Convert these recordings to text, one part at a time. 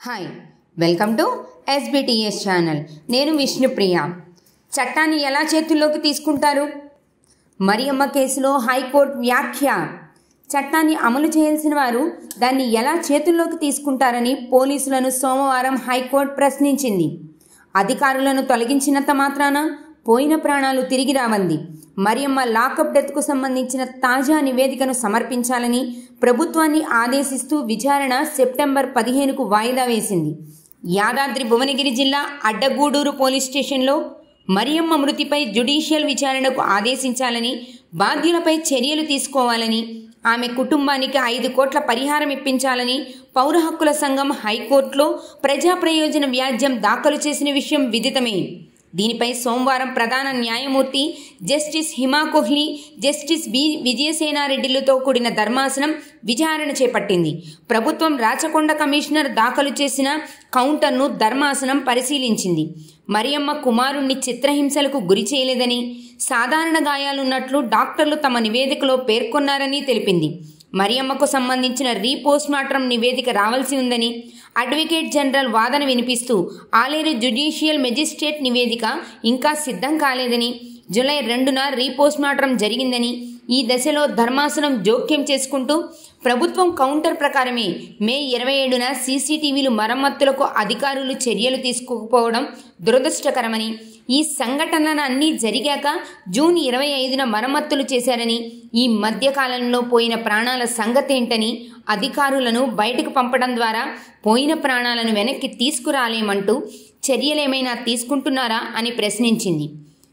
hi welcome to SBTS channel నేను విష్ణుప్రియ చట్టాన్ని ఎలా చేతుల్లోకి తీసుకుంటారు మరియమ్మ కేసులో హైకోర్టు వ్యాఖ్య చట్టాన్ని అమలు చేయాల్సిన వారు దాన్ని ఎలా చేతుల్లోకి తీసుకుంటారని పోలీసులను సోమవారం హైకోర్టు ప్రశ్నించింది అధికారులను తొలగించినంత మాత్రాన పోయిన ప్రాణాలు తిరిగి రావంది మరియమ్మ లాకప్ డెత్కు సంబంధించిన తాజా నివేదికను సమర్పించాలని ప్రభుత్వాన్ని ఆదేశిస్తూ విచారణ సెప్టెంబర్ పదిహేనుకు వాయిదా వేసింది యాదాద్రి భువనగిరి జిల్లా అడ్డగూడూరు పోలీస్ స్టేషన్లో మరియమ్మ మృతిపై జ్యుడిషియల్ విచారణకు ఆదేశించాలని బాధ్యులపై చర్యలు తీసుకోవాలని ఆమె కుటుంబానికి ఐదు కోట్ల పరిహారం ఇప్పించాలని పౌర హక్కుల సంఘం హైకోర్టులో ప్రజా ప్రయోజన వ్యాజ్యం దాఖలు చేసిన విషయం విదితమే దీనిపై సోమవారం ప్రధాన న్యాయమూర్తి justice Hima Kohli justice B విజయసేనారెడ్డిలతో కూడిన ధర్మాసనం విచారణ చేపట్టింది ప్రభుత్వం రాచకొండ కమిషనర్ దాఖలు చేసిన కౌంటర్ను ధర్మాసనం పరిశీలించింది మరియమ్మ కుమారుణ్ణి చిత్రహింసలకు గురి చేయలేదని సాధారణ గాయాలున్నట్లు డాక్టర్లు తమ నివేదికలో పేర్కొన్నారని తెలిపింది మరియమ్మకు సంబంధించిన రీపోస్ట్మార్టం నివేదిక రావాల్సి ఉందని అడ్వకేట్ జనరల్ వాదన వినిపిస్తూ ఆలేరు జ్యుడిషియల్ మెజిస్ట్రేట్ నివేదిక ఇంకా సిద్ధం కాలేదని జూలై రెండున రీపోస్ట్మార్టం జరిగిందని ఈ దశలో ధర్మాసనం జోక్యం చేసుకుంటూ ప్రభుత్వం కౌంటర్ ప్రకారమే మే ఇరవై ఏడున సీసీటీవీలు మరమ్మతులకు అధికారులు చర్యలు తీసుకోకపోవడం దురదృష్టకరమని ఈ సంఘటనలు అన్నీ జరిగాక జూన్ ఇరవై ఐదున మరమ్మతులు చేశారని ఈ మధ్యకాలంలో పోయిన ప్రాణాల సంగతేంటని అధికారులను బయటకు పంపడం ద్వారా పోయిన ప్రాణాలను వెనక్కి తీసుకురాలేమంటూ చర్యలేమైనా తీసుకుంటున్నారా అని ప్రశ్నించింది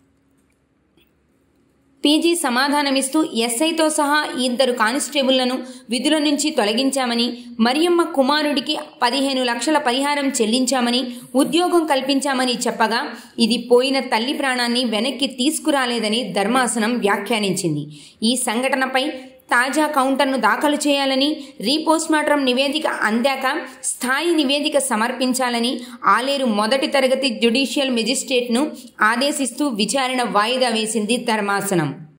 పీజీ సమాధానమిస్తూ ఎస్ఐతో సహా ఇద్దరు కానిస్టేబుళ్లను విధుల నుంచి తొలగించామని మరియమ్మ కుమారుడికి పదిహేను లక్షల పరిహారం చెల్లించామని ఉద్యోగం కల్పించామని చెప్పగా ఇది పోయిన తల్లి ప్రాణాన్ని వెనక్కి తీసుకురాలేదని ధర్మాసనం వ్యాఖ్యానించింది ఈ సంఘటనపై తాజా కౌంటర్ను దాఖలు చేయాలని రీపోస్ట్మార్టం నివేదిక అందాక స్థాయి నివేదిక సమర్పించాలని ఆలేరు మొదటి తరగతి జ్యుడిషియల్ మెజిస్ట్రేట్ను ఆదేశిస్తూ విచారణ వాయిదా వేసింది ధర్మాసనం